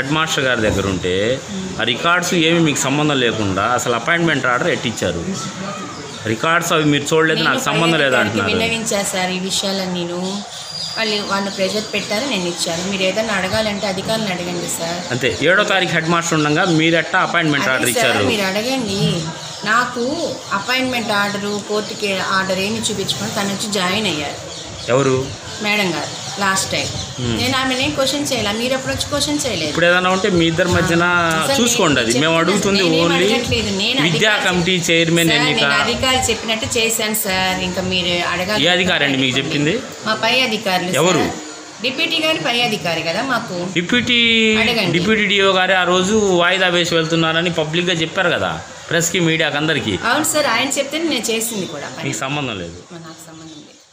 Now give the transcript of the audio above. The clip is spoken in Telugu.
హెడ్ మాస్టర్ గారి దగ్గర ఉంటే ఆ రికార్డ్స్ ఏమి మీకు సంబంధం లేకుండా అసలు అపాయింట్మెంట్ ఆర్డర్ ఎట్టిచ్చారు రికార్డ్స్ అవి మీరు చూడలేదు నాకు సంబంధం లేదు అంటున్నారు విన్నవించా సార్ ఈ విషయాలను నేను వాళ్ళు వాళ్ళు ప్రెషర్ పెట్టారు నేను ఇచ్చాను మీరు ఏదైనా అడగాలంటే అధికారులను అడగండి సార్ అంతే ఏడో తారీఖు హెడ్ మాస్టర్ ఉండగా మీరు ఎట్టా అపాయింట్మెంట్ అదే ఆర్డర్ సార్ ఇచ్చారు మీరు అడగండి నాకు అపాయింట్మెంట్ ఆర్డరు కోర్టుకి ఆర్డర్ ఏమి చూపించుకొని తను వచ్చి జాయిన్ అయ్యారు ఎవరు మేడం గారు లాస్ట్ టైం నేను ఆమెను ఏం క్వశ్చన్ చేయాలి మీరు ఎప్పుడు వచ్చి క్వశ్చన్ చేయలేదు ఇప్పుడు ఏదైనా ఉంటే మీ ఇద్దరి మధ్యన అసలు చూసుకోండి అది నేను మేము అడుగుతుంది నేనేం ఓన్లీ అడగట్లేదు. నేను విద్యా అధికారి కమిటీ చైర్మన్ సార్, ఎన్నిక నేను అధికారి చెప్పినట్టు చేశాను సార్ ఇంకా మీరు అడగాలి ఏ అధికారి అండి మీకు చెప్పింది మా పై అధికారులు ఎవరు? సార్. డిప్యూటీ గారి పై అధికారి కదా మాకు డిప్యూటీ అడగండి. డిప్యూటీ డిఓ గారే ఆ రోజు వాయిదా వేసి వెళ్తున్నారని పబ్లిక్గా చెప్పారు కదా ప్రెస్కి మీడియాకి అందరికీ అవును సార్ ఆయన చెప్తే నేను చేసింది కూడా పని మీకు సంబంధం లేదు నాకు సంబంధం లేదు